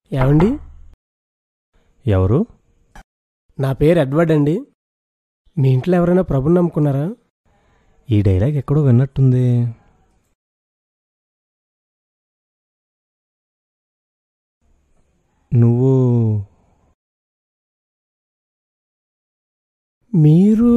ఏమండి ఎవరు నా పేరు ఎడ్వర్డ్ అండి మీ ఇంట్లో ఎవరైనా ప్రభుని నమ్ముకున్నారా ఈ డైలాగ్ ఎక్కడో విన్నట్టుంది నువ్వు మీరు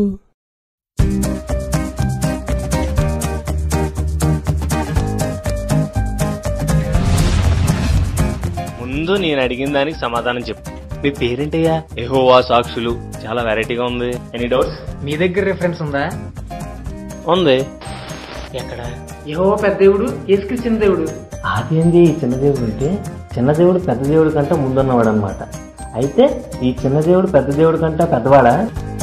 ముందు నేను అడిగిన దానికి సమాధానం చెప్పు మీ పేరేంటయ్యా ఎహోవా సాక్షులు చాలా వెరైటీగా ఉంది ఎనీ డౌట్స్ మీ దగ్గర రిఫరెన్స్ ఉందా ఉంది ఎక్కడ యహో పెద్ద దేవుడు ఏసుకి చిన్న దేవుడు అదేంది ఈ చిన్న దేవుడు అంటే చిన్న దేవుడు పెద్ద దేవుడి కంటే ముందున్నవాడు అనమాట అయితే ఈ చిన్న దేవుడు పెద్ద దేవుడి కంటే పెద్దవాడా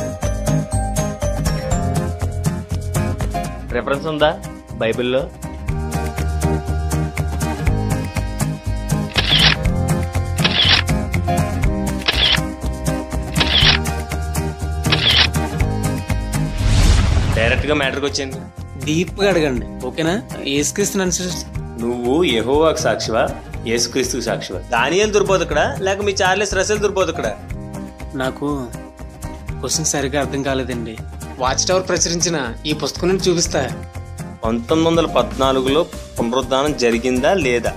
రిఫరెన్స్ ఉందా బైబిల్లో డైరెక్ట్ గా మ్యాటర్కి వచ్చింది డీప్ గా అడగండి ఓకేనా ఏసుక్రీస్తుని అనుసరిస్తు నువ్వు యెహోవాకు సాక్షివా యేసుక్రీస్తుకు సాక్షివా దానియేలు దుర్బోధ ఇక్కడ లేక మీ చార్లెస్ రసెల్ దుర్బోధ ఇక్కడ నాకు క్వశ్చన్ సరిగ్గా అర్థం కాలేదండి వాచ్ టవర్ ప్రచురించిన ఈ పుస్తకం నుండి చూపిస్తా పంతొమ్మిది వందల పద్నాలుగులో పునరుద్ధానం జరిగిందా లేదా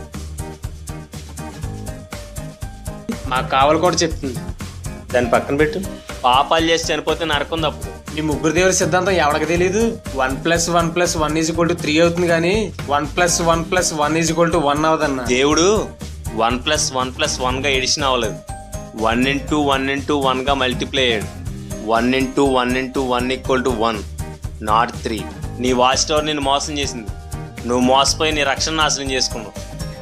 మాకు కావాలి కూడా చెప్తుంది దాన్ని పక్కన పెట్టు పాపాలు చేసి చనిపోతే నరకం తప్పు ఈ ముగ్గురు దేవుడి సిద్ధాంతం ఎవరికి తెలియదు one plus one plus one is equal to three అవుతుంది కానీ one plus one plus one is equal to one అవదన్న దేవుడు one plus one plus one గా ఎడిషన్ అవ్వలేదు one into one into one గా మల్టిప్లై అయ్యాడు one into one into one equal to one not three నీ watch tower నిన్ను మోసం చేసింది నువ్వు మోసపోయి నీ రక్షణ నాశనం చేసుకున్నావు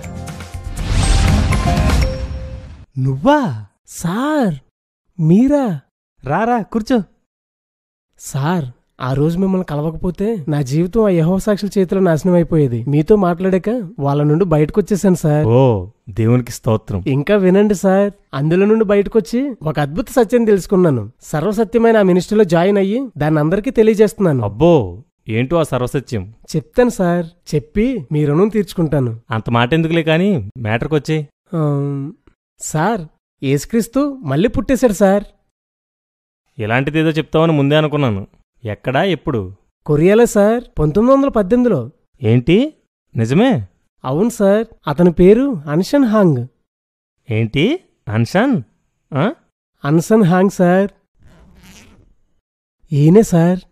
నువ్వా సార్ మీరా రారా కూర్చో సార్ ఆ రోజు మిమ్మల్ని కలవకపోతే నా జీవితం ఆ యహో సాక్షుల చేతిలో నాశనం అయిపోయేది మీతో మాట్లాడాక వాళ్ళ నుండి బయటకు వచ్చేసాను సార్ ఓ దేవునికి స్తోత్రం ఇంకా వినండి సార్ అందులో నుండి బయటకొచ్చి ఒక అద్భుత సత్యం తెలుసుకున్నాను సర్వసత్యమైన ఆ మినిస్ట్రీలో జాయిన్ అయ్యి దాన్ని అందరికీ తెలియజేస్తున్నాను అబ్బో ఏంటో ఆ సర్వసత్యం చెప్తాను సార్ చెప్పి మీ రుణం తీర్చుకుంటాను అంత మాట ఎందుకులే కానీ మ్యాటర్కి వచ్చే ఆమ్, సార్ ఏసుక్రీస్తు మళ్ళీ పుట్టేశాడు సార్ ఇలాంటిదేదో చెప్తావని ముందే అనుకున్నాను ఎక్కడా ఎప్పుడు కొరియాలో సార్ పంతొమ్మిది వందల పద్దెనిమిదిలో ఏంటి నిజమే అవును సార్ అతని పేరు అన్షన్ హాంగ్ ఏంటి అన్షాన్ ఆ? అన్సన్ హాంగ్ సార్ ఈయనే సార్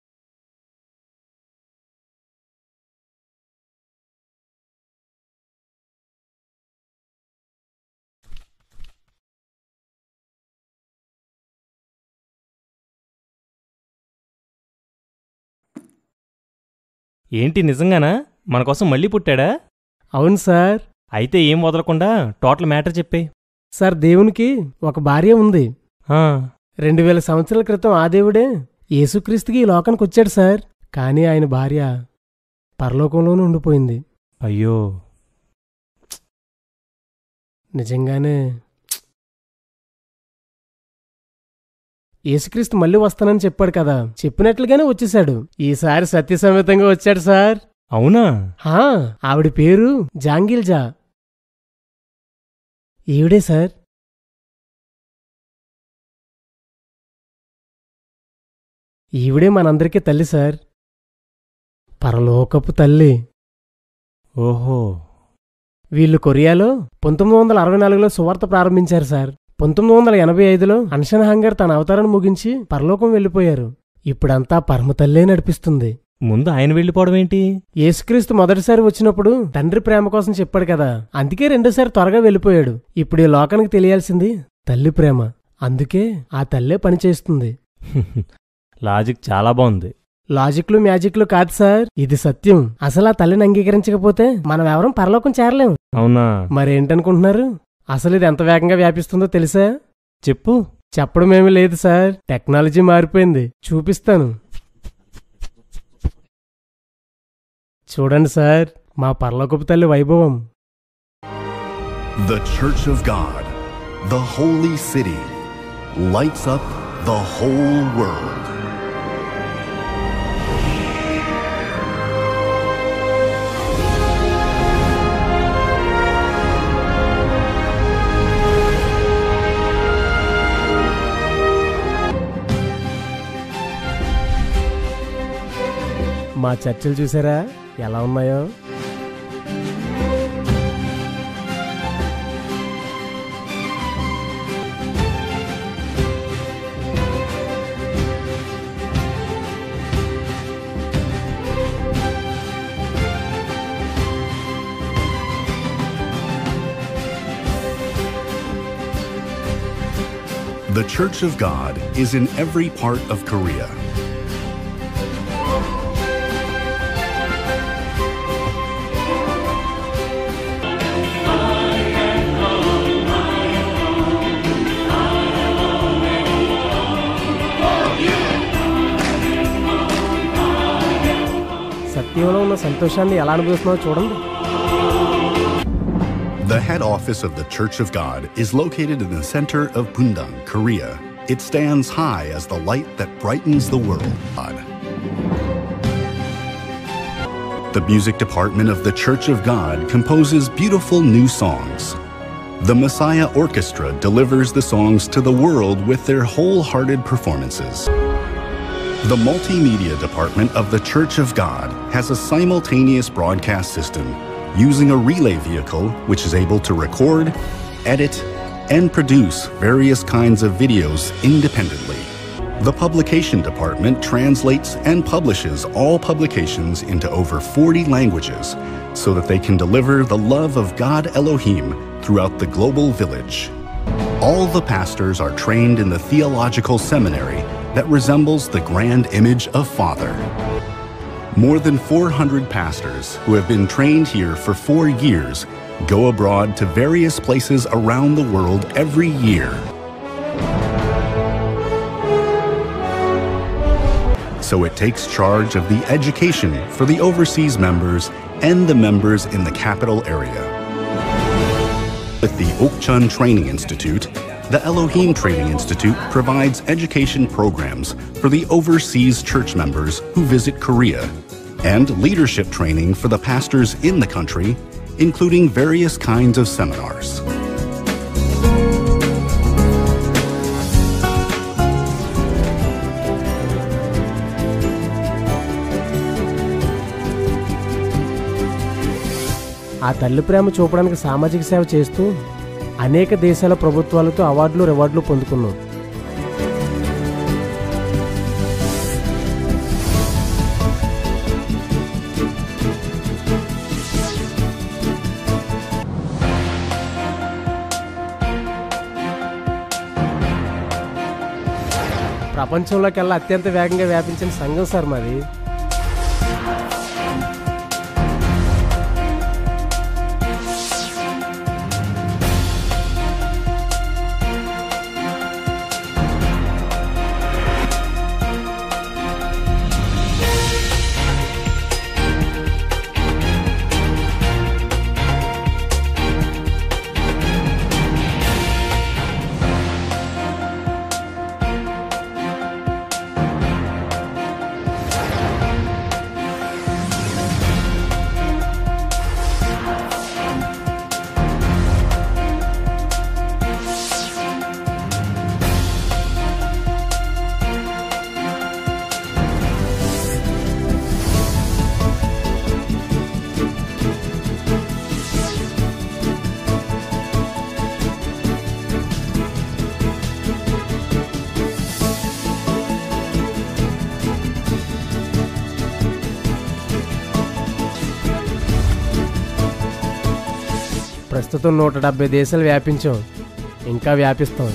ఏంటి నిజంగానా మన కోసం మళ్ళీ పుట్టాడా అవును సార్ అయితే ఏం వదలకుండా టోటల్ మ్యాటర్ చెప్పే సార్ దేవునికి ఒక భార్య ఉంది రెండు వేల సంవత్సరాల క్రితం ఆ దేవుడే యేసుక్రీస్తుకి ఈ లోకానికి వచ్చాడు సార్ కానీ ఆయన భార్య పరలోకంలోనే ఉండిపోయింది అయ్యో నిజంగానే యేసుక్రీస్తు మళ్ళీ వస్తానని చెప్పాడు కదా చెప్పినట్లుగానే వచ్చేశాడు ఈసారి సత్యసమేతంగా వచ్చాడు సార్ అవునా హా ఆవిడ పేరు జాంగిల్జా ఈవిడే సార్ ఈవిడే మనందరికీ తల్లి సార్ పరలోకపు తల్లి ఓహో వీళ్ళు కొరియాలో పంతొమ్మిది వందల అరవై నాలుగులో సువార్త ప్రారంభించారు సార్ పంతొమ్మిది వందల ఎనభై ఐదులో అన్షన్ హంగర్ తన అవతారాన్ని ముగించి పరలోకం వెళ్ళిపోయారు ఇప్పుడంతా పరమ తల్లే నడిపిస్తుంది ముందు ఆయన వెళ్ళిపోవడం ఏంటి యేసుక్రీస్తు మొదటిసారి వచ్చినప్పుడు తండ్రి ప్రేమ కోసం చెప్పాడు కదా అందుకే రెండోసారి త్వరగా వెళ్ళిపోయాడు ఇప్పుడు ఈ లోకానికి తెలియాల్సింది తల్లి ప్రేమ అందుకే ఆ తల్లే పనిచేస్తుంది లాజిక్ చాలా బాగుంది లాజిక్లు మ్యాజిక్లు కాదు సార్ ఇది సత్యం అసలు ఆ తల్లిని అంగీకరించకపోతే మనం ఎవరం పరలోకం చేరలేం అవునా మరేంటనుకుంటున్నారు అసలు ఇది ఎంత వేగంగా వ్యాపిస్తుందో తెలుసా చెప్పు చెప్పడం ఏమీ లేదు సార్ టెక్నాలజీ మారిపోయింది చూపిస్తాను చూడండి సార్ మా పర్లోకపు తల్లి వైభవం The Church of God, the holy city, lights up the whole world. మా చర్చలు చూసారా ఎలా ఉన్నాయో The Church of God is in every part of Korea. సత్యంలో ఉన్న సంతోషాన్ని ఎలా అనుభవిస్తున్నావో చూడండి The head office of the Church of God is located in the center of Pundong, Korea. It stands high as the light that brightens the world. The music department of the Church of God composes beautiful new songs. The Messiah Orchestra delivers the songs to the world with their wholehearted performances. The multimedia department of the Church of God has a simultaneous broadcast system using a relay vehicle which is able to record, edit, and produce various kinds of videos independently. The publication department translates and publishes all publications into over 40 languages so that they can deliver the love of God Elohim throughout the global village. All the pastors are trained in the theological seminary that resembles the grand image of Father. More than 400 pastors who have been trained here for four years go abroad to various places around the world every year. So it takes charge of the education for the overseas members and the members in the capital area. With the Okchun Training Institute, the Elohim Training Institute provides education programs for the overseas church members who visit Korea and leadership training for the pastors in the country, including various kinds of seminars. ఆ తల్లి ప్రేమ చూపడానికి సామాజిక సేవ చేస్తూ అనేక దేశాల ప్రభుత్వాలతో అవార్డులు రివార్డులు పొందుకున్నాం ప్రపంచంలోకెల్లా అత్యంత వేగంగా వ్యాపించిన సంఘం సార్ మాది ప్రస్తుతం నూట డెబ్బై దేశాలు వ్యాపించాం ఇంకా వ్యాపిస్తాం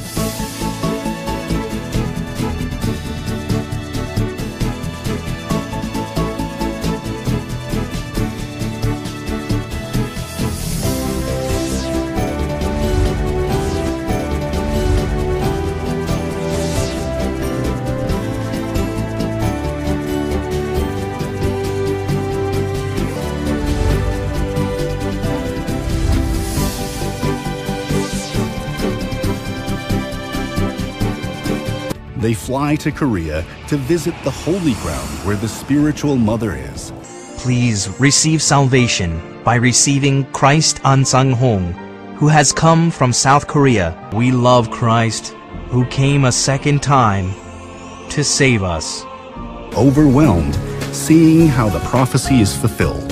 They fly to Korea to visit the holy ground where the spiritual mother is. Please receive salvation by receiving Christ Ansang Hong, who has come from South Korea. We love Christ, who came a second time to save us. Overwhelmed, seeing how the prophecy is fulfilled.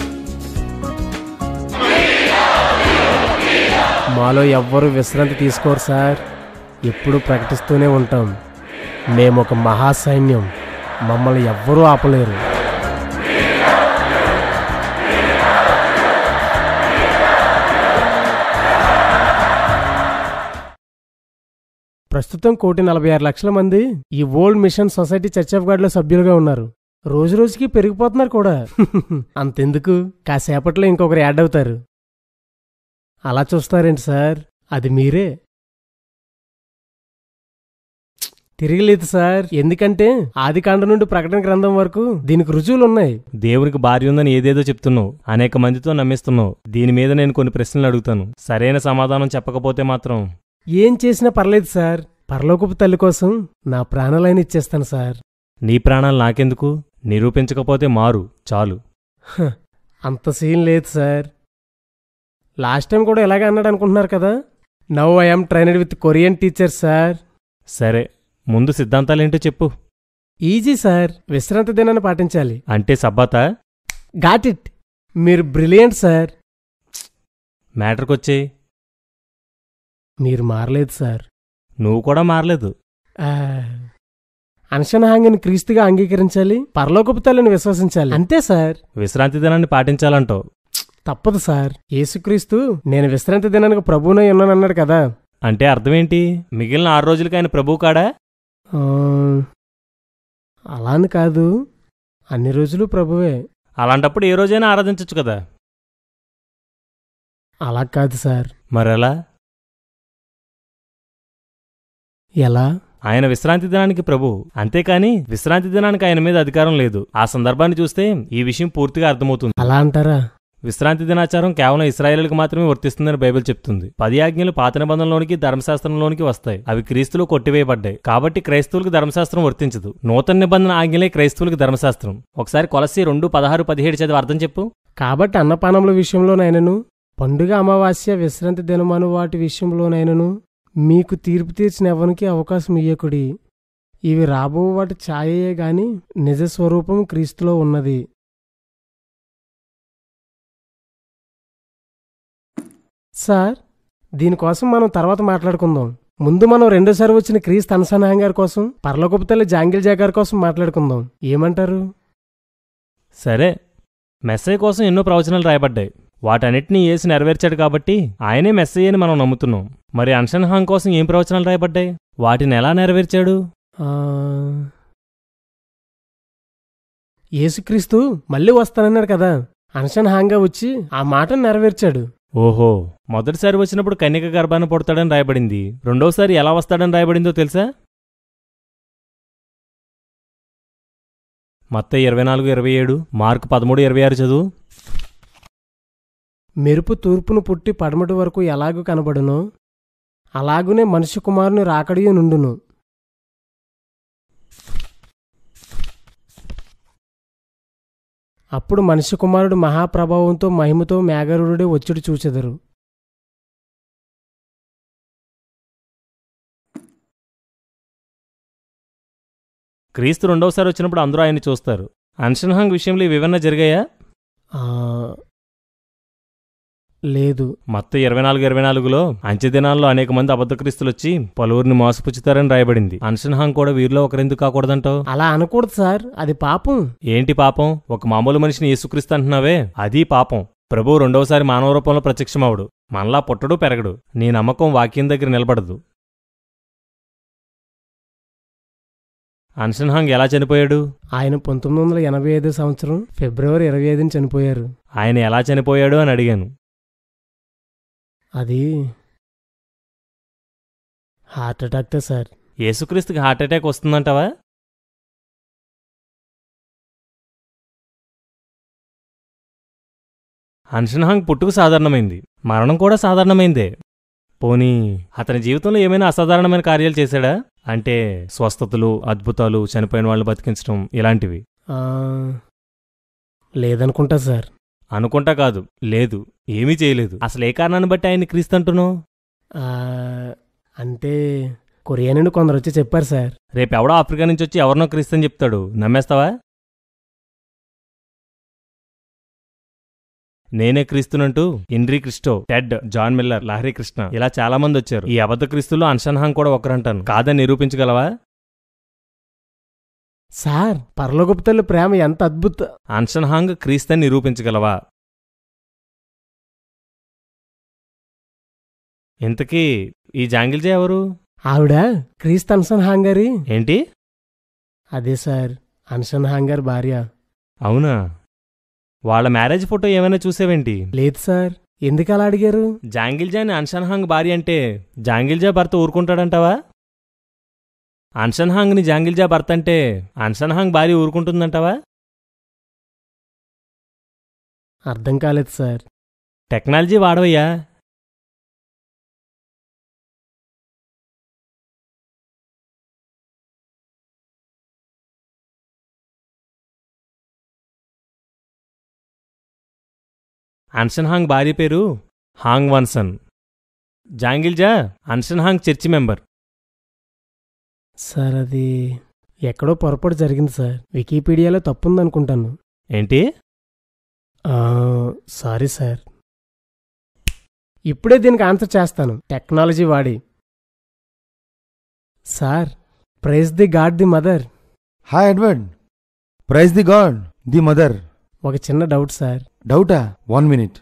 మాలో ఎవ్వరూ విశ్రాంతి తీసుకోరు sir ఎప్పుడూ ప్రకటిస్తూనే ఉంటాం మేము ఒక మహాసైన్యం మమ్మల్ని ఎవ్వరూ ఆపలేరు ప్రస్తుతం కోటి నలభై ఆరు లక్షల మంది ఈ old mission society church of God లో సభ్యులుగా ఉన్నారు రోజు రోజుకి పెరిగిపోతున్నారు కూడా అంతెందుకు కాసేపట్లో ఇంకొకరు యాడ్ అవుతారు అలా చూస్తారేంటి సార్ అది మీరే తిరిగిలేదు సార్ ఎందుకంటే ఆది కాండ నుండి ప్రకటన గ్రంథం వరకు దీనికి రుజువులు ఉన్నాయి దేవునికి భార్య ఉందని ఏదేదో చెప్తున్నావు అనేక మందితో నమ్మిస్తున్నావు దీని మీద నేను కొన్ని ప్రశ్నలు అడుగుతాను సరైన సమాధానం చెప్పకపోతే మాత్రం ఏం చేసినా పర్లేదు సార్ పరలోకపు తల్లి కోసం నా ప్రాణాలైన ఇచ్చేస్తాను సార్ నీ ప్రాణాలు నాకెందుకు నిరూపించకపోతే మారు చాలు హ, అంత సీన్ లేదు సార్ లాస్ట్ టైం కూడా ఇలాగే అన్నాడు అనుకుంటున్నారు కదా now I'm trained with Korean teacher sir సరే ముందు సిద్ధాంతాలేంటో చెప్పు ఈజీ సార్ విశ్రాంతి దినాన్ని పాటించాలి అంటే సబ్బాతా గాట్ ఇట్ మీరు బ్రిలియంట్ సార్ మ్యాటర్కొచ్చేయి మీరు మారలేదు సార్ నువ్వు కూడా మారలేదు అన్షన్హాంగిని క్రీస్తుగా అంగీకరించాలి పరలోకపు తల్లిని విశ్వసించాలి అంతే సార్ విశ్రాంతి దినాన్ని పాటించాలంటావు తప్పదు సార్ యేసుక్రీస్తు నేను విశ్రాంతి దినానికి ప్రభువునై ఉన్నానన్నాడు కదా అంటే అర్థమేంటి మిగిలిన ఆరు రోజులకి ఆయన ప్రభువు కాడా ఆ, అలా అని కాదు అన్ని రోజులు ప్రభువే అలాంటప్పుడు ఏ రోజైనా ఆరాధించచ్చు కదా అలా కాదు సార్ మరెలా ఎలా ఆయన విశ్రాంతి దినానికి ప్రభు అంతేకాని విశ్రాంతి దినానికి ఆయన మీద అధికారం లేదు ఆ సందర్భాన్ని చూస్తే ఈ విషయం పూర్తిగా అర్థమవుతుంది అలా అంటారా విశ్రాంతి దినాచారం కేవలం ఇస్రాయేలులకు మాత్రమే వర్తిస్తుందని బైబిల్ చెప్తుంది పది ఆజ్ఞలు పాత నిబంధనలోనికి ధర్మశాస్త్రంలోనికి వస్తాయి అవి క్రీస్తులో కొట్టివేయబడ్డాయి కాబట్టి క్రైస్తవులకు ధర్మశాస్త్రం వర్తించదు నూతన నిబంధన ఆజ్ఞలే క్రైస్తవులకు ధర్మశాస్త్రం ఒకసారి కొలసి రెండు పదహారు పదిహేడు చదివి అర్థం చెప్పు కాబట్టి అన్నపానముల విషయంలోనైనను పండుగ అమావాస్య విశ్రాంతి దినమను వాటి విషయంలోనైనను మీకు తీర్పు తీర్చిన ఎవరికి అవకాశం ఇయ్యకుడి ఇవి రాబో వాటి ఛాయయే గాని నిజ స్వరూపం క్రీస్తులో ఉన్నది సార్ దీనికోసం మనం తర్వాత మాట్లాడుకుందాం ముందు మనం రెండోసారి వచ్చిన క్రీస్తు అనసనాహం గారి కోసం పర్లగొప్ప తల్లి జాంగిల్ జాగారి కోసం మాట్లాడుకుందాం ఏమంటారు సరే మెస్సయ్య కోసం ఎన్నో ప్రవచనాలు రాయబడ్డాయి వాటన్నిటినీ ఏసి నెరవేర్చాడు కాబట్టి ఆయనే మెస్సయ్య అని మనం నమ్ముతున్నాం మరి అన్షన్హాంగ్ కోసం ఏం ప్రవచనాలు రాయబడ్డాయి వాటిని ఎలా నెరవేర్చాడు ఆ, యేసుక్రీస్తు మళ్ళీ వస్తానన్నాడు కదా అన్షన్ హాంగా వచ్చి ఆ మాటను నెరవేర్చాడు ఓహో మొదటిసారి వచ్చినప్పుడు కన్యక గర్భాన్ని పుడతాడని రాయబడింది రెండోసారి ఎలా వస్తాడని రాయబడిందో తెలుసా మత్త ఇరవై నాలుగు ఇరవై ఏడు మార్కు పదమూడు ఇరవై ఆరు చదువు మెరుపు తూర్పును పుట్టి పడమటి వరకు ఎలాగూ కనబడునో అలాగునే మనిషి కుమారుని రాకడియు నుండును అప్పుడు మనిషి కుమారుడు మహాప్రభావంతో మహిమతో మేఘరుడే వచ్చుడు చూచెదరు క్రీస్తు రెండోసారి వచ్చినప్పుడు అందరూ ఆయన్ని చూస్తారు అన్షన్హాంగ్ విషయంలో ఇవి ఏమన్నా జరిగాయా ఆ, లేదు మత్త ఇరవై నాలుగు ఇరవై నాలుగులో అంచె దినాల్లో అనేక మంది అబద్ధ క్రీస్తులు వచ్చి పలువురిని మోసపుచ్చుతారని రాయబడింది అన్షన్హాంగ్ కూడా వీరిలో ఒకరెందుకు కాకూడదంటావు అలా అనకూడదు సార్ అది పాపం ఏంటి పాపం ఒక మామూలు మనిషిని యేసుక్రీస్తు అంటున్నావే అది పాపం ప్రభువు రెండోసారి మానవ రూపంలో ప్రత్యక్షమవుడు మనలా పుట్టడు పెరగడు నీ నమ్మకం వాక్యం దగ్గర నిలబడదు అన్షన్హాంగ్ ఎలా చనిపోయాడు ఆయన పంతొమ్మిది వందల ఎనభై ఐదో సంవత్సరం ఫిబ్రవరి ఇరవై ఐదున చనిపోయారు ఆయన ఎలా చనిపోయాడు అని అడిగాను అది హార్ట్ అటాక్టే సార్ యేసుక్రీస్తుకి హార్ట్ అటాక్ వస్తుందంటావా అన్షన్హాంగ్ పుట్టుక సాధారణమైంది మరణం కూడా సాధారణమైందే పోనీ అతని జీవితంలో ఏమైనా అసాధారణమైన కార్యాలు చేశాడా అంటే స్వస్థతలు అద్భుతాలు చనిపోయిన వాళ్ళని బతికించడం ఇలాంటివి ఆ, లేదనుకుంటా సార్ అనుకుంటా కాదు లేదు ఏమీ చేయలేదు అసలు ఏ కారణాన్ని బట్టి ఆయన్ని క్రీస్తు అంటున్నావు ఆ, అంటే కొరియా నుండి కొందరు వచ్చి చెప్పారు సార్ రేపు ఎవడో ఆఫ్రికా నుంచి వచ్చి ఎవరినో క్రీస్తు అని చెప్తాడు నమ్మేస్తావా నేనే క్రీస్తునంటూ Inri Cristo Ted John Miller Lahari Krishna ఇలా చాలా మంది వచ్చారు ఈ అబద్ధ క్రీస్తుల్లో అన్షన్హాంగ్ కూడా ఒకరంటాను కాదని నిరూపించగలవా సార్ పరలోకపు తల్లి ప్రేమ ఎంత అద్భుత అన్షన్హాంగ్ క్రీస్తని నిరూపించగలవా ఇంతకీ ఈ జాంగిల్జే ఎవరు ఆవిడ క్రీస్తు అన్సన్ హాంగరి ఏంటి అదే సార్ అన్సన్ హాంగర్ భార్య అవునా వాళ్ళ మ్యారేజ్ ఫోటో ఏమైనా చూసావేంటి లేదు సార్ ఎందుకు అలా అడిగారు జాంగిల్జాని అన్షన్హాంగ్ భార్య అంటే జాంగిల్జా భర్త ఊరుకుంటాడంటావా అన్షన్హాంగ్ని జాంగిల్జా భర్త అంటే అన్షన్హాంగ్ భార్య ఊరుకుంటుందంటావా అర్థం కాలేదు సార్ టెక్నాలజీ వాడవయ్యా అన్షన్హాంగ్ భార్య పేరు హాంగ్ వన్సన్ జాంగిల్జా అన్షన్హాంగ్ చర్చి మెంబర్ సార్ అది ఎక్కడో పొరపాటు జరిగింది సార్ వికీపీడియాలో తప్పుందనుకుంటాను ఏంటి ఆ, సారీ సార్ ఇప్పుడే దీనికి ఆన్సర్ చేస్తాను టెక్నాలజీ వాడి sir praise the God the mother hi Edward praise the God the mother ఒక చిన్న డౌట్ సార్ డౌటా వన్ మినిట్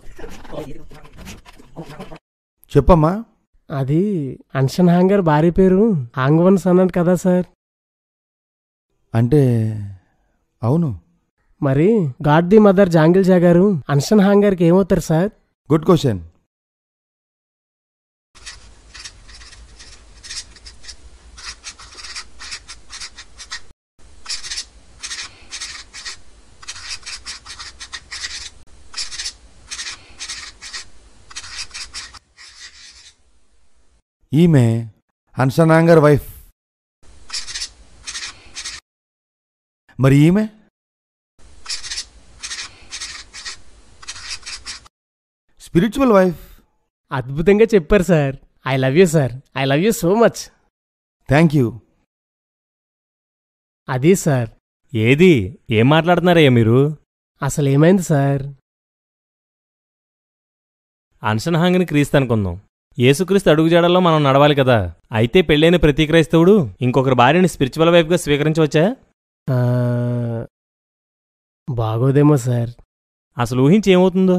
చెప్పమ్మా అది అన్షన్ హాంగర్ భార్య పేరు హాంగ్వన్స్ అన్నాడు కదా సార్ అంటే అవును మరి గాడ్ ది మదర్ జాంగిల్ జా గారు అన్షన్ హాంగర్కి ఏమవుతారు సార్ గుడ్ క్వశ్చన్ ఈమె హన్సనాంగర్ వైఫ్ మరి ఈమె స్పిరిచువల్ వైఫ్ అద్భుతంగా చెప్పారు sir I love you sir I love you so much thank you అది సార్ ఏది ఏం మాట్లాడుతున్నారయ్యా మీరు అసలు ఏమైంది సార్ అన్షన్హాంగ్ని క్రీస్తు అనుకుందాం యేసుక్రీస్తు అడుగుజాడల్లో మనం నడవాలి కదా అయితే పెళ్ళైన ప్రతి క్రైస్తవుడు ఇంకొకరి భార్యని స్పిరిచువల్ వైఫ్గా స్వీకరించవచ్చా ఆ, బాగోదేమో సార్ అసలు ఊహించి ఏమవుతుందో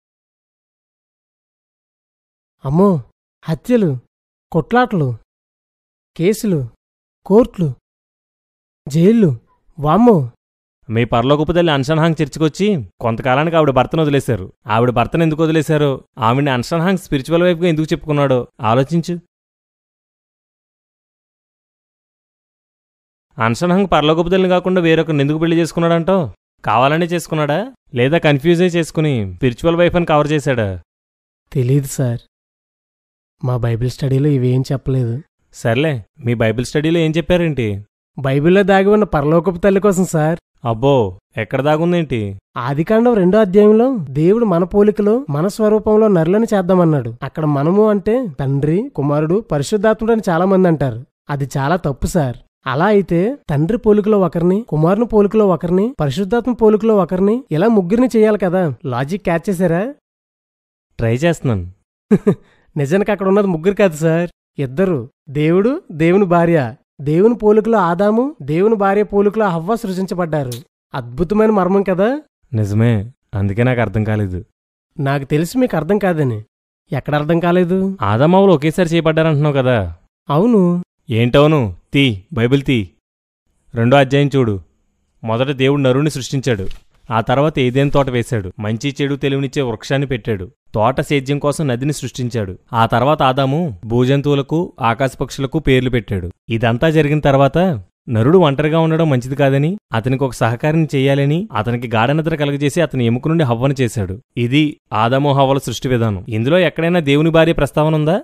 అమ్మో హత్యలు కొట్లాట్లు కేసులు కోర్టులు జైళ్ళు వామ్మో మీ పరలోకపు తల్లి అన్షన్హాంగ్ చర్చికొచ్చి కొంతకాలానికి ఆవిడ భర్తను వదిలేశారు ఆవిడ భర్తను ఎందుకు వదిలేశారో ఆవిడని అన్షన్హాంగ్ స్పిరిచువల్ వైఫ్గా ఎందుకు చెప్పుకున్నాడో ఆలోచించు అన్షన్హాంగ్ పరలోకపు తల్లిని కాకుండా వేరొకరిని ఎందుకు పెళ్లి చేసుకున్నాడంటో కావాలనే చేసుకున్నాడా లేదా కన్ఫ్యూజ్ అయి చేసుకుని స్పిరిచువల్ వైఫ్ అని కవర్ చేశాడా తెలీదు సార్ మా బైబిల్ స్టడీలో ఇవేం చెప్పలేదు సర్లే మీ బైబిల్ స్టడీలో ఏం చెప్పారేంటి బైబిల్లో దాగి ఉన్న పరలోకపు తల్లి కోసం సార్ అబ్బో ఎక్కడ దాగుందేంటి ఆదికాండం రెండో అధ్యాయంలో దేవుడు మన పోలికలో మన స్వరూపంలో నరులను చేద్దామన్నాడు అక్కడ మనము అంటే తండ్రి కుమారుడు పరిశుద్ధాత్ముడు అని చాలా మంది అంటారు అది చాలా తప్పు సార్ అలా అయితే తండ్రి పోలికలో ఒకరిని కుమారుని పోలికలో ఒకరిని పరిశుద్ధాత్మ పోలికలో ఒకరిని ఇలా ముగ్గురిని చేయాలి కదా లాజిక్ క్యాచ్ చేశారా ట్రై చేస్తున్నాను నిజానికి అక్కడ ఉన్నది ముగ్గురు కాదు సార్ ఇద్దరు దేవుడు దేవుని భార్య దేవుని పోలికలో ఆదాము దేవుని భార్య పోలికలో హవ్వ సృజించబడ్డారు అద్భుతమైన మర్మం కదా నిజమే అందుకే నాకు అర్థం కాలేదు నాకు తెలిసి మీకు అర్థం కాదని ఎక్కడ అర్థం కాలేదు ఆదామావులు ఒకేసారి చేయబడ్డారంటున్నావు కదా అవును ఏంటవును తీ బైబిల్ తీ రెండో అధ్యాయం చూడు మొదట దేవుడు నరుని సృష్టించాడు ఆ తర్వాత ఏదేం తోట వేశాడు మంచి చెడు తెలివినిచ్చే వృక్షాన్ని పెట్టాడు తోట సేద్యం కోసం నదిని సృష్టించాడు ఆ తర్వాత ఆదాము భూజంతువులకు ఆకాశపక్షులకు పేర్లు పెట్టాడు ఇదంతా జరిగిన తర్వాత నరుడు ఒంటరిగా ఉండడం మంచిది కాదని అతనికి ఒక సహకారిని చేయాలని అతనికి గాఢనిద్ర కలుగజేసి అతని ఎముక నుండి హవ్వను చేశాడు ఇది ఆదాము హవ్వల సృష్టి విధానం ఇందులో ఎక్కడైనా దేవుని భార్య ప్రస్తావన ఉందా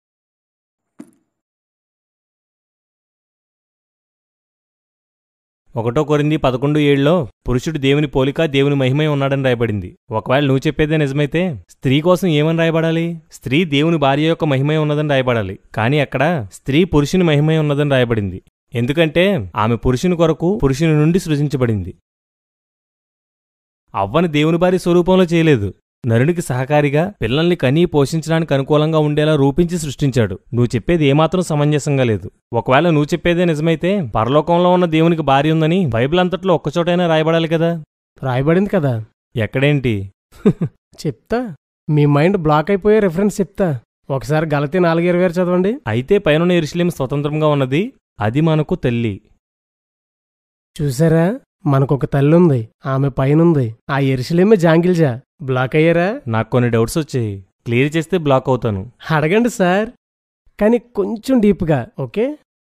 ఒకటో కొరింది పదకొండు ఏళ్ళలో పురుషుడు దేవుని పోలిక దేవుని మహిమై ఉన్నాడని రాయబడింది ఒకవేళ నువ్వు చెప్పేదే నిజమైతే స్త్రీ కోసం ఏమని రాయబడాలి స్త్రీ దేవుని భార్య యొక్క మహిమై ఉన్నదని రాయబడాలి కానీ అక్కడ స్త్రీ పురుషుని మహిమై ఉన్నదని రాయబడింది ఎందుకంటే ఆమె పురుషుని కొరకు పురుషుని నుండి సృజించబడింది అవ్వని దేవుని బారి స్వరూపంలో చేయలేదు నరునికి సహకారిగా పిల్లల్ని కనీ పోషించడానికి అనుకూలంగా ఉండేలా రూపించి సృష్టించాడు నువ్వు చెప్పేది ఏమాత్రం సమంజసంగా లేదు ఒకవేళ నువ్వు చెప్పేదే నిజమైతే పరలోకంలో ఉన్న దేవునికి భార్య ఉందని బైబిల్ అంతట్లో ఒక్కచోటైనా రాయబడాలి కదా రాయబడింది కదా ఎక్కడేంటి చెప్తా మీ మైండ్ బ్లాక్ అయిపోయే రిఫరెన్స్ చెప్తా ఒకసారి గలతి నాలుగు ఇరవై ఆరు చదవండి అయితే పైన ఎరుసలేం స్వతంత్రంగా ఉన్నది అది మనకు తల్లి చూసారా మనకొక తల్లి ఉంది ఆమె పైనుంది ఆ ఎరుసలేమే జాంగిల్జా బ్లాక్ అయ్యారా నాకు కొన్ని డౌట్స్ వచ్చాయి క్లియర్ చేస్తే బ్లాక్ అవుతాను అడగండి సార్ కానీ కొంచెం డీప్గా ఓకే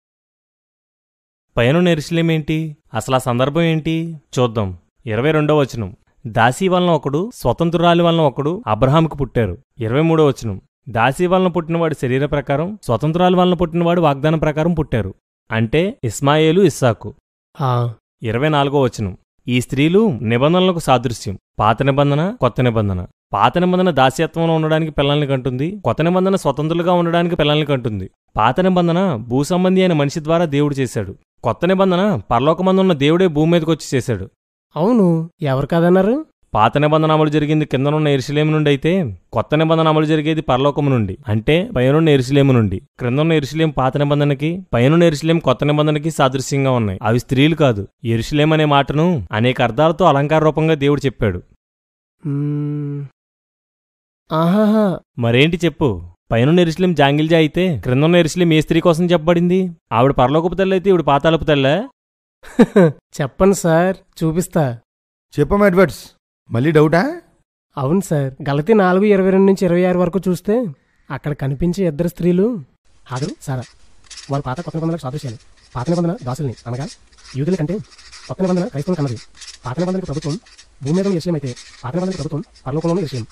పైన ఎరుసలేం ఏంటి అసలు ఆ సందర్భం ఏంటి చూద్దాం ఇరవై రెండో వచనం దాసీ వలన ఒకడు స్వతంత్రురాలి వలన ఒకడు అబ్రహాంకు పుట్టారు ఇరవై మూడో వచనం దాసీ వలన పుట్టినవాడు శరీర ప్రకారం స్వతంత్రాల వలన పుట్టినవాడు వాగ్దానం ప్రకారం పుట్టారు అంటే ఇస్మాయేలు ఇస్సాకు ఆ, ఇరవై నాలుగో వచనం ఈ స్త్రీలు నిబంధనలకు సాదృశ్యం పాత నిబంధన కొత్త నిబంధన పాత నిబంధన దాస్యత్వంలో ఉండడానికి పిల్లల్ని కంటుంది కొత్త నిబంధన స్వతంత్రులుగా ఉండడానికి పిల్లల్ని కంటుంది పాత నిబంధన భూసంబంధి అయిన మనిషి ద్వారా దేవుడు చేశాడు కొత్త నిబంధన పరలోకమందున్న దేవుడే భూమి మీదకి వచ్చి చేశాడు అవును ఎవరు కాదన్నారు పాత నిబంధన అమలు జరిగింది కిందనున్న ఎరుసలేము నుండి అయితే కొత్త నిబంధన అమలు జరిగేది పరలోకము నుండి అంటే పైనున్న ఎరుసలేము నుండి క్రిందన్న ఎరుసలేం పాత నిబంధనకి పైనున్న ఎరుసలేం కొత్త నిబంధనకి సాదృశ్యంగా ఉన్నాయి అవి స్త్రీలు కాదు ఎరుసలేం అనే మాటను అనేక అర్థాలతో అలంకార రూపంగా దేవుడు చెప్పాడు మ్మ్. ఆహాహా మరేంటి చెప్పు పైనున్న ఎరుసలేం జాంగిల్జా అయితే క్రిందన్న ఎరుసలేం ఏ స్త్రీ కోసం చెప్పబడింది ఆవిడ పరలోకపు తల్లి అయితే ఇవిడ పాతాలపు తల్లా చెప్పండి సార్ చూపిస్తా చెప్పం ఎడ్వర్డ్స్ మళ్ళీ డౌటా అవును సార్ గలతి నాలుగు ఇరవై రెండు నుంచి ఇరవై ఆరు వరకు చూస్తే అక్కడ కనిపించే ఇద్దరు స్త్రీలు హాగరు సారా వారు పాత కొత్త నిబంధనలకు సాదృశ్యాలు పాత నిబంధన దాసుల్ని అనగా యూదుల కంటే కొత్త నిబంధన క్రైస్తవులు కన్నది పాత నిబంధనకు ప్రభుత్వం భూమి మీద విషయం అయితే పాత నిబంధనకు ప్రభుత్వం పరలోకంలోని విషయం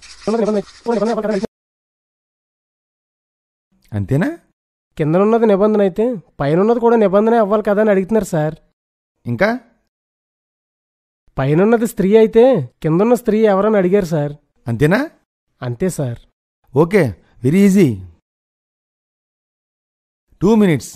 అంతేనా కిందనున్నది నిబంధన అయితే పైనున్నది కూడా నిబంధనే అవ్వాలి కదా అని అడుగుతున్నారు సార్ ఇంకా పైనున్నది స్త్రీ అయితే కిందన్న స్త్రీ ఎవరని అడిగారు సార్ అంతేనా అంతే sir okay very easy two minutes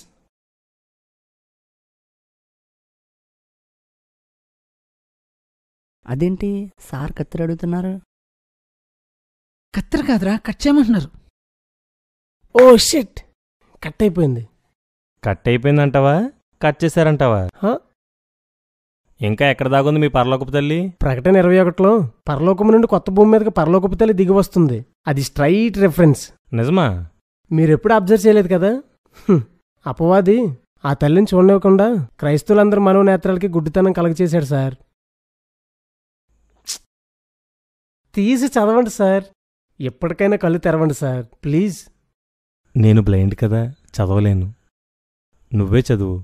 అదేంటి సార్ కత్తిరి అడుగుతున్నారు కత్తెర కాదురా కట్ చేయమంటున్నారు ఓ షిట్ కట్ అయిపోయింది కట్ అయిపోయిందంటావా కట్ చేశారంటావా హ? ఇంకా ఎక్కడ దాగుంది మీ పరలోకపు తల్లి ప్రకటన ఇరవై ఒకటిలో పరలోకము నుండి కొత్త భూమి మీదకి పరలోకపు తల్లి దిగి వస్తుంది అది స్ట్రైట్ రెఫరెన్స్ నిజమా మీరెప్పుడు అబ్జర్వ్ చేయలేదు కదా హ్మ్. అపవాది ఆ తల్లిని చూడనివ్వకుండా క్రైస్తవులందరూ మనోనేత్రాలకి గుడ్డితనం కలగచేశాడు సార్ తీసి చదవండి సార్ ఎప్పటికైనా కళ్ళు తెరవండి సార్ ప్లీజ్ నేను బ్లైండ్ కదా చదవలేను నువ్వే చదువు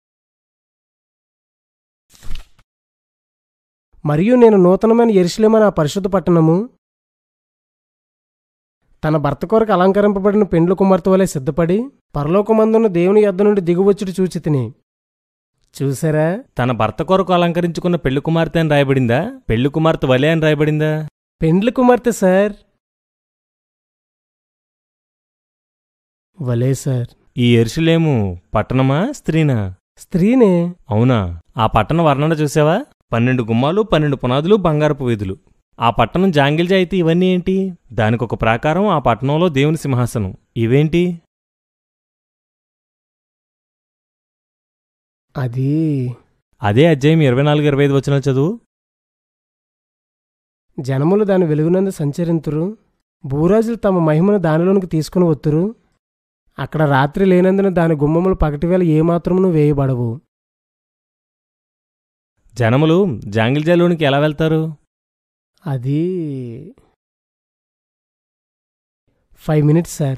మరియు నేను నూతనమైన ఎరుసలేమని ఆ పరిశుద్ధ పట్టణము తన భర్త కొరకు అలంకరింపబడిన పెండ్లు కుమార్తె వలె సిద్ధపడి పరలోకమందున్న దేవుని యొద్ద నుండి దిగువచ్చుడు చూచి తిని చూసారా తన భర్త కొరకు అలంకరించుకున్న పెళ్లి కుమార్తె అని రాయబడిందా పెళ్లి కుమార్తె వలే అని రాయబడిందా పెండ్లి కుమార్తె సార్ వలే సార్ ఈ ఎరుసలేము పట్టణమా స్త్రీనా స్త్రీనే అవునా ఆ పట్టణ వర్ణన చూసావా పన్నెండు గుమ్మాలు పన్నెండు పునాదులు బంగారపు వీధులు ఆ పట్టణం జాంగిల్జా అయితే ఇవన్నీ ఏంటి దానికొక ప్రాకారం ఆ పట్టణంలో దేవుని సింహాసనం ఇవేంటి అది అదే అధ్యాయం ఇరవై నాలుగు ఇరవై ఐదు వచ్చిన చదువు జనములు దాని వెలుగునందు సంచరింతురు భూరాజులు తమ మహిమను దానిలోనికి తీసుకుని వత్తురు అక్కడ రాత్రి లేనందున దాని గుమ్మములు పగటివేళ ఏమాత్రమును వేయబడవు జనములు జాంగిల్జాలోనికి ఎలా వెళ్తారు అది five minutes sir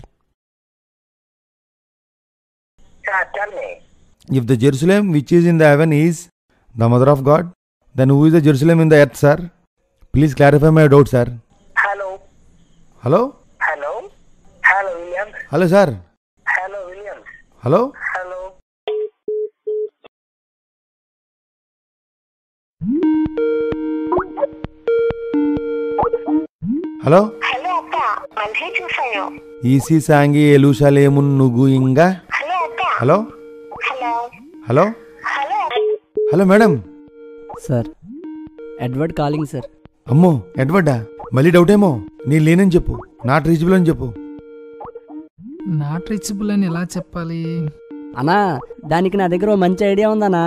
If the Jerusalem which is in the heaven is the mother of God, then who is the Jerusalem in the earth, sir? Please clarify my doubt, sir. Hello. Hello? Hello. Hello, Williams. Hello, sir. Hello, Williams. Hello? Hello. Hello hello అక్క మళ్ళీ చూసాను EC Sanghi ఎలుషలేమున్ నుగు ఇంగా hello అక్క hello hello hello hello hello madam sir Edward calling sir అమ్మో ఎడ్వర్డా మళ్ళీ doubt ఏమో నేను లేనని చెప్పు నాట్ రీచబుల్ అని చెప్పు నాట్ రీచబుల్ అని ఎలా చెప్పాలి అన్నా దానికి నా దగ్గర ఓ మంచి ఐడియా ఉందన్నా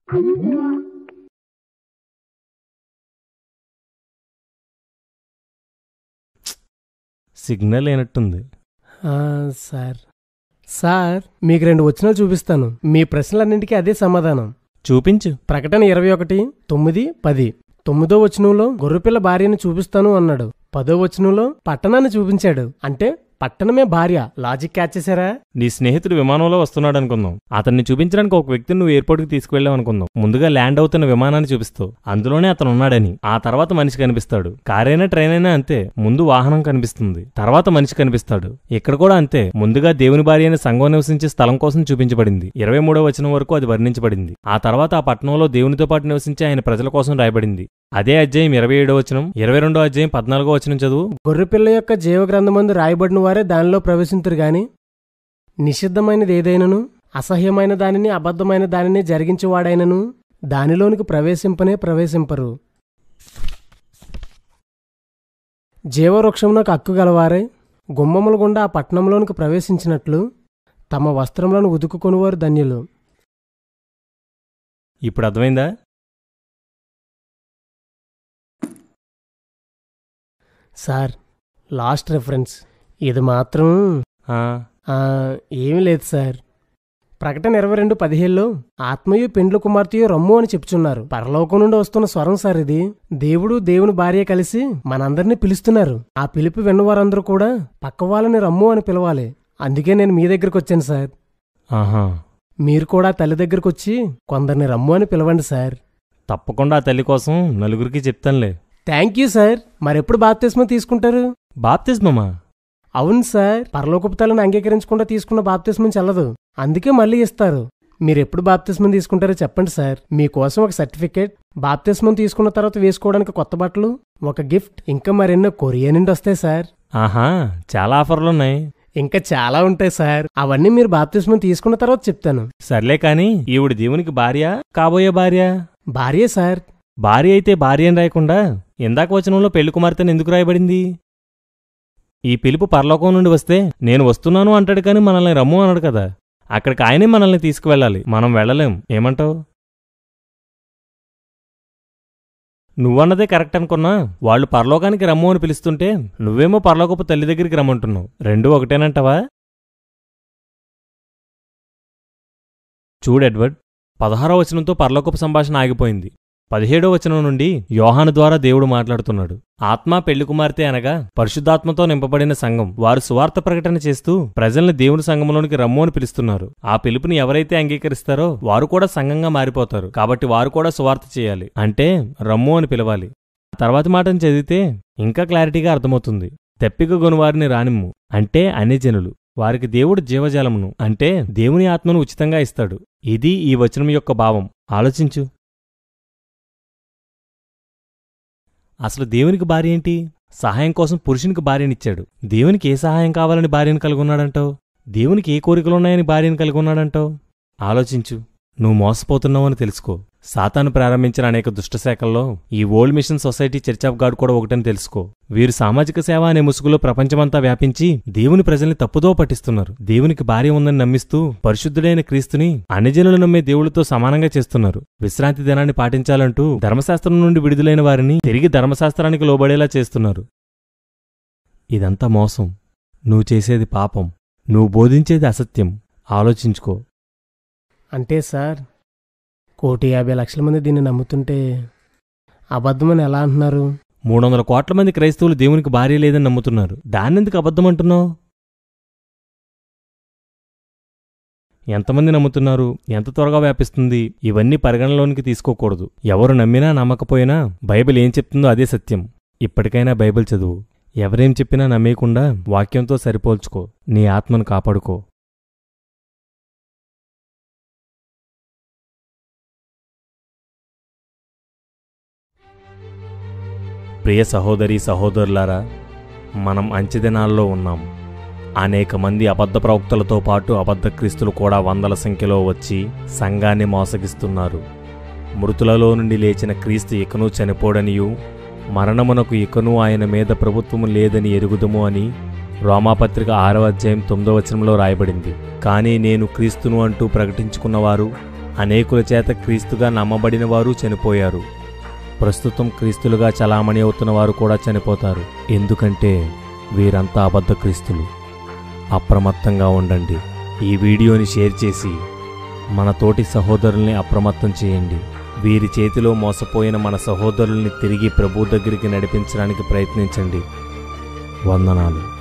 సిగ్నల్ లేనట్టుంది ఆ, సార్ సార్ మీకు రెండు వచనాలు చూపిస్తాను మీ ప్రశ్నలన్నింటికీ అదే సమాధానం చూపించు ప్రకటన ఇరవై ఒకటి తొమ్మిది పది తొమ్మిదో వచనంలో గొర్రెపిల్ల భార్యను చూపిస్తాను అన్నాడు పదో వచనంలో పట్టణాన్ని చూపించాడు అంటే పట్టణమే భార్య లాజిక్ క్యాచ్ చేశారా నీ స్నేహితుడు విమానంలో వస్తున్నాడు అనుకుందాం అతన్ని చూపించడానికి ఒక వ్యక్తిని నువ్వు ఎయిర్పోర్ట్కి తీసుకువెళ్ళావు అనుకుందాం ముందుగా ల్యాండ్ అవుతున్న విమానాన్ని చూపిస్తావు అందులోనే అతను ఉన్నాడని ఆ తర్వాత మనిషి కనిపిస్తాడు కారైనా ట్రైన్ అయినా అంతే ముందు వాహనం కనిపిస్తుంది తర్వాత మనిషి కనిపిస్తాడు ఇక్కడ కూడా అంతే ముందుగా దేవుని భార్య అయిన సంఘం నివసించే స్థలం కోసం చూపించబడింది ఇరవై మూడో వచనం వరకు అది వర్ణించబడింది ఆ తర్వాత ఆ పట్టణంలో దేవునితో పాటు నివసించే ఆయన ప్రజల కోసం రాయబడింది అదే అధ్యాయం ఇరవై ఏడో వచనం ఇరవై రెండో అధ్యాయం పద్నాలుగో వచనం చదువు గొర్రెపిల్ల యొక్క జీవగ్రంథమందు రాయబడిన వారే దానిలో ప్రవేశింతురు గాని నిషిద్ధమైనది ఏదైనను అసహ్యమైన దానిని అబద్ధమైన దానిని జరిగించేవాడైనను దానిలోనికి ప్రవేశింపనే ప్రవేశింపరు జీవవృక్షమునకు హక్కు గలవారే గుమ్మముల గుండా ఆ పట్టణంలోనికి ప్రవేశించినట్లు తమ వస్త్రములను ఉతుకుకొనివారు ధన్యులు ఇప్పుడు అర్థమైందా సార్ లాస్ట్ రెఫరెన్స్ ఇది మాత్రం ఆ, ఆ, ఏమీ లేదు సార్ ప్రకటన ఇరవై రెండు పదిహేడులో ఆత్మయు పెండ్లు కుమార్తెయు రమ్ము అని చెప్తున్నారు పరలోకం నుండి వస్తున్న స్వరం సార్ ఇది దేవుడు దేవుని భార్య కలిసి మనందరినీ పిలుస్తున్నారు ఆ పిలుపు విన్నవారందరూ కూడా పక్క వాళ్ళని రమ్ము అని పిలవాలి అందుకే నేను మీ దగ్గరికి వచ్చాను సార్ ఆహా మీరు కూడా తల్లి దగ్గరికి వచ్చి కొందరిని రమ్ము అని పిలవండి సార్ తప్పకుండా ఆ తల్లి కోసం నలుగురికి చెప్తానులే థ్యాంక్ యూ సార్ మరెప్పుడు బాప్తిస్మం తీసుకుంటారు బాప్తిస్మమా అవును సార్ పరలోకపు తల్లిని అంగీకరించకుండా తీసుకున్న బాప్తిస్మం చెల్లదు అందుకే మళ్ళీ ఇస్తారు మీరెప్పుడు బాప్తిస్మం తీసుకుంటారో చెప్పండి సార్ మీకోసం ఒక సర్టిఫికేట్ బాప్తిస్మం తీసుకున్న తర్వాత వేసుకోవడానికి కొత్త బట్టలు ఒక గిఫ్ట్ ఇంకా మరెన్నో కొరియా నుండి వస్తాయి సార్ ఆహా చాలా ఆఫర్లున్నాయి ఇంకా చాలా ఉంటాయి సార్ అవన్నీ మీరు బాప్తిస్మం తీసుకున్న తర్వాత చెప్తాను సర్లే కాని ఈవిడ దేవునికి భార్య కాబోయే భార్య భార్యే సార్ భార్య అయితే భార్య అని రాయకుండా ఇందాక వచనంలో పెళ్లి కుమార్తెను ఎందుకు రాయబడింది ఈ పిలుపు పరలోకం నుండి వస్తే నేను వస్తున్నాను అంటాడు కానీ మనల్ని రమ్ము అన్నాడు కదా అక్కడికి ఆయనే మనల్ని తీసుకువెళ్ళాలి మనం వెళ్ళలేం ఏమంటావు నువ్వన్నదే కరెక్ట్ అనుకున్నా వాళ్ళు పరలోకానికి రమ్ము అని పిలుస్తుంటే నువ్వేమో పరలోకపు తల్లి దగ్గరికి రమ్మంటున్నావు రెండూ ఒకటేనంటావా చూడు ఎడ్వర్డ్ పదహారో వచనంతో పరలోకపు సంభాషణ ఆగిపోయింది పదిహేడో వచనం నుండి యోహాను ద్వారా దేవుడు మాట్లాడుతున్నాడు ఆత్మ పెళ్లి కుమార్తె అనగా పరిశుద్ధాత్మతో నింపబడిన సంఘం వారు సువార్త ప్రకటన చేస్తూ ప్రజల్ని దేవుని సంఘంలోనికి రమ్ము అని పిలుస్తున్నారు ఆ పిలుపుని ఎవరైతే అంగీకరిస్తారో వారు కూడా సంఘంగా మారిపోతారు కాబట్టి వారు కూడా సువార్త చేయాలి అంటే రమ్ము అని పిలవాలి తర్వాతి మాటను చదివితే ఇంకా క్లారిటీగా అర్థమవుతుంది తెప్పిక గొనువారిని రానిమ్ము అంటే అన్ని జనులు వారికి దేవుడు జీవజాలమును అంటే దేవుని ఆత్మను ఉచితంగా ఇస్తాడు ఇది ఈ వచనం యొక్క భావం ఆలోచించు అసలు దేవునికి భార్య ఏంటి సహాయం కోసం పురుషునికి భార్యనిచ్చాడు దేవునికి ఏ సహాయం కావాలని భార్యను కలిగి ఉన్నాడంటావు దేవునికి ఏ కోరికలున్నాయని భార్యను కలిగి ఉన్నాడంటావు ఆలోచించు నువ్వు మోసపోతున్నావని తెలుసుకో సాతాను ప్రారంభించిన అనేక దుష్టశాఖల్లో ఈ old mission society church of God కూడా ఒకటని తెలుసుకో వీరు సామాజిక సేవ అనే ముసుగులో ప్రపంచమంతా వ్యాపించి దేవుని ప్రజల్ని తప్పుదో పట్టిస్తున్నారు దేవునికి భార్య ఉందని నమ్మిస్తూ పరిశుద్ధుడైన క్రీస్తుని అన్యజనులు నమ్మే దేవుడితో సమానంగా చేస్తున్నారు విశ్రాంతి దినాన్ని పాటించాలంటూ ధర్మశాస్త్రం నుండి విడుదలైన వారిని తిరిగి ధర్మశాస్త్రానికి లోబడేలా చేస్తున్నారు ఇదంతా మోసం నువ్వు చేసేది పాపం నువ్వు బోధించేది అసత్యం ఆలోచించుకో అంటే సార్ కోటి యాభై లక్షల మంది దీన్ని నమ్ముతుంటే అబద్ధమని ఎలా అంటున్నారు మూడు వందల కోట్ల మంది క్రైస్తవులు దేవునికి భార్య లేదని నమ్ముతున్నారు దాన్నెందుకు అబద్ధం అంటున్నావు ఎంతమంది నమ్ముతున్నారు ఎంత త్వరగా వ్యాపిస్తుంది ఇవన్నీ పరిగణలోనికి తీసుకోకూడదు ఎవరు నమ్మినా నమ్మకపోయినా బైబిల్ ఏం చెప్తుందో అదే సత్యం ఇప్పటికైనా బైబిల్ చదువు ఎవరేం చెప్పినా నమ్మేయకుండా వాక్యంతో సరిపోల్చుకో నీ ఆత్మను కాపాడుకో ప్రియ సహోదరి సహోదరులారా మనం అంచెదినాల్లో ఉన్నాం అనేక మంది అబద్ధ ప్రవక్తలతో పాటు అబద్ధ క్రీస్తులు కూడా వందల సంఖ్యలో వచ్చి సంఘాన్ని మోసగిస్తున్నారు మృతులలో నుండి లేచిన క్రీస్తు ఇకనూ చనిపోడనియు మరణమునకు ఇకను ఆయన మీద ప్రభుత్వము లేదని ఎరుగుదము అని రోమాపత్రిక ఆరవ అధ్యాయం తొమ్మిదవ వచనంలో రాయబడింది కానీ నేను క్రీస్తును అంటూ ప్రకటించుకున్నవారు అనేకుల చేత క్రీస్తుగా నమ్మబడిన వారు చనిపోయారు ప్రస్తుతం క్రీస్తులుగా చలామణి అవుతున్న వారు కూడా చనిపోతారు ఎందుకంటే వీరంతా అబద్ధ క్రీస్తులు అప్రమత్తంగా ఉండండి ఈ వీడియోని షేర్ చేసి మన తోటి సహోదరుల్ని అప్రమత్తం చేయండి వీరి చేతిలో మోసపోయిన మన సహోదరుల్ని తిరిగి ప్రభు దగ్గరికి నడిపించడానికి ప్రయత్నించండి వందనాలు